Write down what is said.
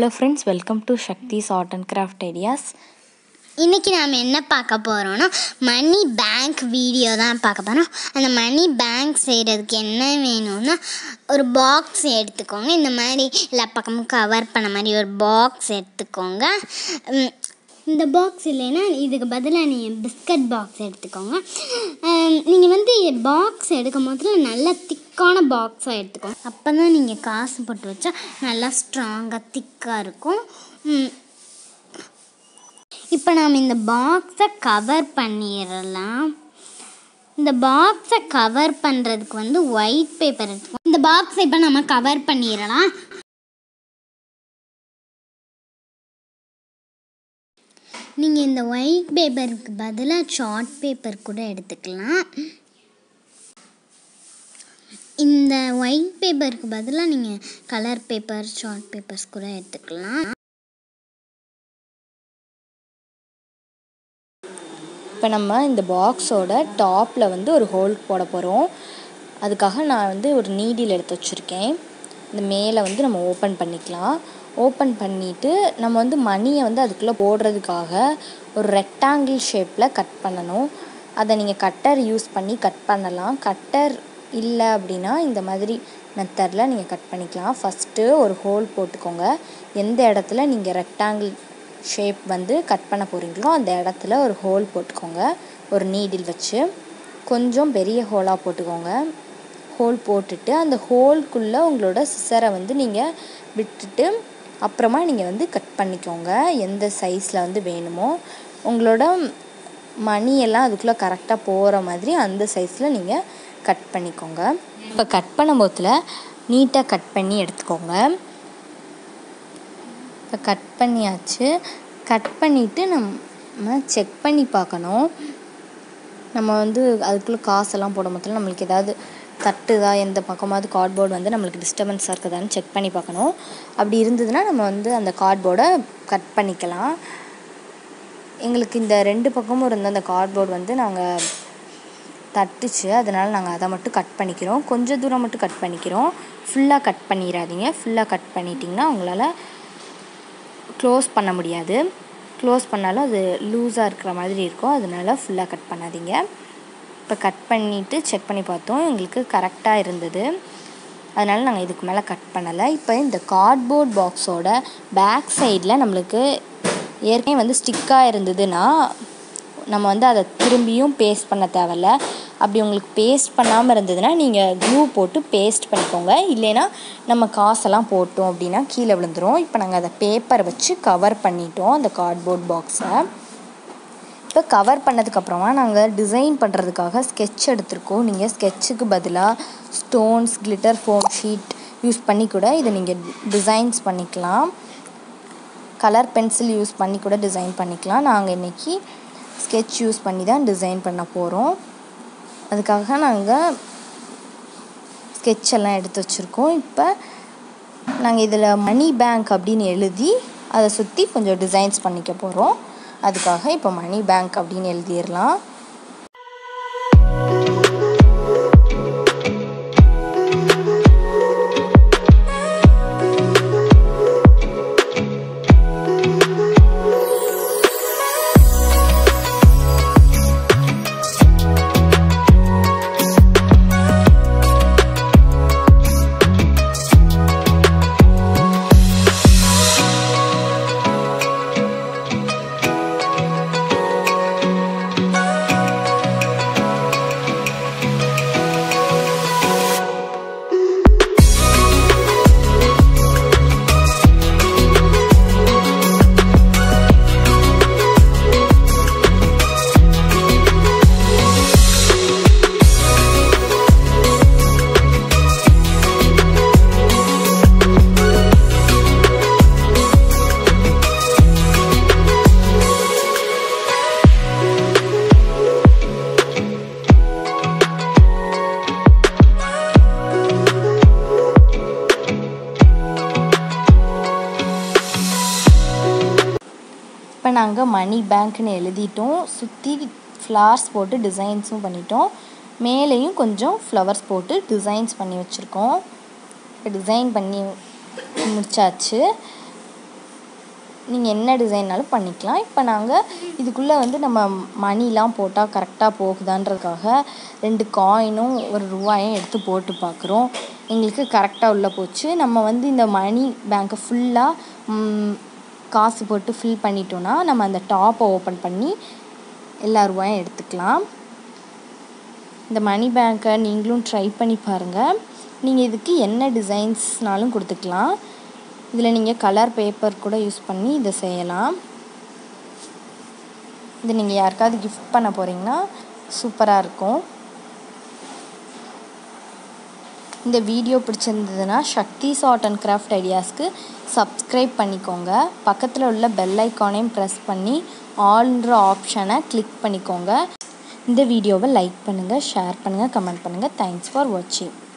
hello friends welcome to Shakthi's art and craft ideas இன்றைக்கி நாம் என்ன பார்க்க போகிறோன்னா மணி பேங்க் வீடியோ தான் பார்க்க போகிறோம் அந்த மணி பேங்க் செய்கிறதுக்கு என்ன வேணும்னா ஒரு பாக்ஸ் எடுத்துக்கோங்க இந்த மாதிரி எல்லா பக்கமும் கவர் பண்ண மாதிரி ஒரு பாக்ஸ் எடுத்துக்கோங்க உம், இந்த பாக்ஸ் இல்லைன்னா இதுக்கு பதிலாக நீங்கள் பிஸ்கட் பாக்ஸ் எடுத்துக்கோங்க நீங்கள் வந்து பாக்ஸ் எடுக்கும் போது நல்ல திக்கான பாக்ஸாக எடுத்துக்கோங்க அப்போ தான் நீங்கள் காசு போட்டு வச்சா நல்லா ஸ்ட்ராங்காக திக்காக இருக்கும் உம், இப்போ நாம் இந்த பாக்ஸை கவர் பண்ணிடலாம் இந்த பாக்ஸை கவர் பண்ணுறதுக்கு வந்து ஒயிட் பேப்பர் எடுத்துக்கோம் இந்த பாக்ஸை இப்போ நம்ம கவர் பண்ணிடலாம் நீங்கள் இந்த ஒயிட் பேப்பருக்கு பதிலாக சார்ட் பேப்பர் கூட எடுத்துக்கலாம் இந்த ஒயிட் பேப்பருக்கு பதிலாக நீங்கள் கலர் பேப்பர் சார்ட் பேப்பர்ஸ் கூட எடுத்துக்கலாம் இப்போ நம்ம இந்த பாக்ஸோட டாப்பில் வந்து ஒரு ஹோல் போட போகிறோம் அதுக்காக நான் வந்து ஒரு நீடில் எடுத்து வச்சுருக்கேன் இந்த மேலே வந்து நம்ம ஓப்பன் பண்ணிக்கலாம் ஓப்பன் பண்ணிவிட்டு நம்ம வந்து மணியை வந்து அதுக்குள்ளே போடுறதுக்காக ஒரு ரெக்டாங்கிள் ஷேப்பில் கட் பண்ணணும் அதை நீங்கள் கட்டர் யூஸ் பண்ணி கட் பண்ணலாம் கட்டர் இல்லை அப்படின்னா இந்த மாதிரி மெத்தடில் நீங்கள் கட் பண்ணிக்கலாம் ஃபஸ்ட்டு ஒரு ஹோல் போட்டுக்கோங்க எந்த இடத்துல நீங்கள் ரெக்டாங்கிள் ஷேப் வந்து கட் பண்ண போகிறீங்களோ அந்த இடத்துல ஒரு ஹோல் போட்டுக்கோங்க ஒரு நீடில் வச்சு கொஞ்சம் பெரிய ஹோலாக போட்டுக்கோங்க ஹோல் போட்டுட்டு அந்த ஹோல்குள்ளே உங்களோட சிசரை வந்து நீங்கள் விட்டுட்டு அப்புறமா நீங்கள் வந்து கட் பண்ணிக்கோங்க எந்த சைஸில் வந்து வேணுமோ உங்களோட மணி எல்லாம் அதுக்குள்ளே கரெக்டாக போகிற மாதிரி அந்த சைஸில் நீங்கள் கட் பண்ணிக்கோங்க இப்போ கட் பண்ணும்போதில் நீட்டாக கட் பண்ணி எடுத்துக்கோங்க இப்போ கட் பண்ணியாச்சு கட் பண்ணிவிட்டு நம்ம செக் பண்ணி பார்க்கணும் நம்ம வந்து அதுக்குள்ளே காசெல்லாம் போட மொத்தம் நம்மளுக்கு ஏதாவது தட்டுதா எந்த பக்கமாவது கார்ட்போர்டு வந்து நம்மளுக்கு டிஸ்டர்பன்ஸாக இருக்குதான்னு செக் பண்ணி பார்க்கணும் அப்படி இருந்ததுன்னா நம்ம வந்து அந்த கார்ட்போர்டை கட் பண்ணிக்கலாம் எங்களுக்கு இந்த ரெண்டு பக்கமும் இருந்த அந்த கார்ட்போர்டு வந்து நாங்கள் தட்டுச்சு அதனால் நாங்கள் அதை மட்டும் கட் பண்ணிக்கிறோம் கொஞ்சம் தூரம் மட்டும் கட் பண்ணிக்கிறோம் ஃபுல்லாக கட் பண்ணிடாதீங்க ஃபுல்லாக கட் பண்ணிட்டிங்கன்னா உங்களால் க்ளோஸ் பண்ண முடியாது க்ளோஸ் பண்ணாலும் அது லூஸாக இருக்கிற மாதிரி இருக்கும் அதனால ஃபுல்லாக கட் பண்ணாதீங்க இப்போ கட் பண்ணிவிட்டு செக் பண்ணி பார்த்தோம் எங்களுக்கு கரெக்டாக இருந்தது அதனால் நாங்கள் இதுக்கு மேலே கட் பண்ணலை இப்போ இந்த கார்ட்போர்ட் பாக்ஸோட பேக் சைடில் நம்மளுக்கு ஏற்கனவே வந்து ஸ்டிக்காக இருந்ததுன்னா நம்ம வந்து அதை திரும்பியும் பேஸ்ட் பண்ண தேவையில்ல அப்படி உங்களுக்கு பேஸ்ட் பண்ணாமல் இருந்ததுன்னா நீங்கள் க்ளூ போட்டு பேஸ்ட் பண்ணிக்கோங்க இல்லைன்னா நம்ம காசெல்லாம் போட்டோம் அப்படின்னா கீழே விழுந்துரும் இப்போ நாங்கள் அதை பேப்பர் வச்சு கவர் பண்ணிட்டோம் அந்த கார்ட்போர்ட் பாக்ஸை இப்போ கவர் பண்ணதுக்கப்புறமா நாங்கள் டிசைன் பண்ணுறதுக்காக ஸ்கெட்ச் எடுத்திருக்கோம் நீங்கள் ஸ்கெட்சுக்கு பதிலாக stones glitter foam sheet use பண்ணி கூட இதை நீங்கள் டிசைன்ஸ் பண்ணிக்கலாம் கலர் பென்சில் யூஸ் பண்ணி கூட டிசைன் பண்ணிக்கலாம் நாங்கள் இன்றைக்கி ஸ்கெட்ச் யூஸ் பண்ணி தான் டிசைன் பண்ண போகிறோம் அதுக்காக நாங்கள் ஸ்கெட்ச் எல்லாம் எடுத்து வச்சுருக்கோம் இப்போ நாங்கள் இதில் மணி பேங்க் அப்படின்னு எழுதி அதை சுற்றி கொஞ்சம் டிசைன்ஸ் பண்ணிக்க போகிறோம் அதுக்காக இப்போ மணி பேங்க் அப்படின்னு எழுதிடலாம் இப்போ நாங்கள் மணி பேங்க்னு எழுதிட்டோம் சுற்றி ஃப்ளார்ஸ் போட்டு டிசைன்ஸும் பண்ணிட்டோம் மேலேயும் கொஞ்சம் ஃப்ளவர்ஸ் போட்டு டிசைன்ஸ் பண்ணி வச்சுருக்கோம் இப்போ டிசைன் பண்ணி முடிச்சாச்சு நீங்கள் என்ன டிசைன்னாலும் பண்ணிக்கலாம் இப்போ நாங்கள் இதுக்குள்ளே வந்து நம்ம மணிலாம் போட்டால் கரெக்டாக போகுதான்றதுக்காக ரெண்டு காயினும் ஒரு ரூபாயும் எடுத்து போட்டு பார்க்குறோம் எங்களுக்கு கரெக்டாக உள்ளே போச்சு நம்ம வந்து இந்த மணி பேங்க்கை ஃபுல்லாக காசு போட்டு ஃபில் பண்ணிட்டோன்னா நம்ம அந்த டாப்பை ஓப்பன் பண்ணி எல்லா ரூபாயும் எடுத்துக்கலாம் இந்த மணி பேங்க்கை நீங்களும் ட்ரை பண்ணி பாருங்கள் நீங்கள் இதுக்கு என்ன டிசைன்ஸ்னாலும் கொடுத்துக்கலாம் இதில் நீங்கள் கலர் பேப்பர் கூட யூஸ் பண்ணி இதை செய்யலாம் இது நீங்கள் யாருக்காவது கிஃப்ட் பண்ண போகிறீங்கன்னா சூப்பராக இருக்கும் இந்த வீடியோ பிடிச்சிருந்ததுன்னா சக்திஸ் ஆர்ட் அண்ட் கிராஃப்ட் ஐடியாஸ்க்கு சப்ஸ்கிரைப் பண்ணிக்கோங்க பக்கத்தில் உள்ள பெல் ஐக்கானையும் ப்ரெஸ் பண்ணி ஆல்ன்ற ஆப்ஷனை கிளிக் பண்ணிக்கோங்க இந்த வீடியோவை லைக் பண்ணுங்கள் ஷேர் பண்ணுங்கள் கமெண்ட் பண்ணுங்கள் தேங்க்ஸ் ஃபார் வாட்சிங்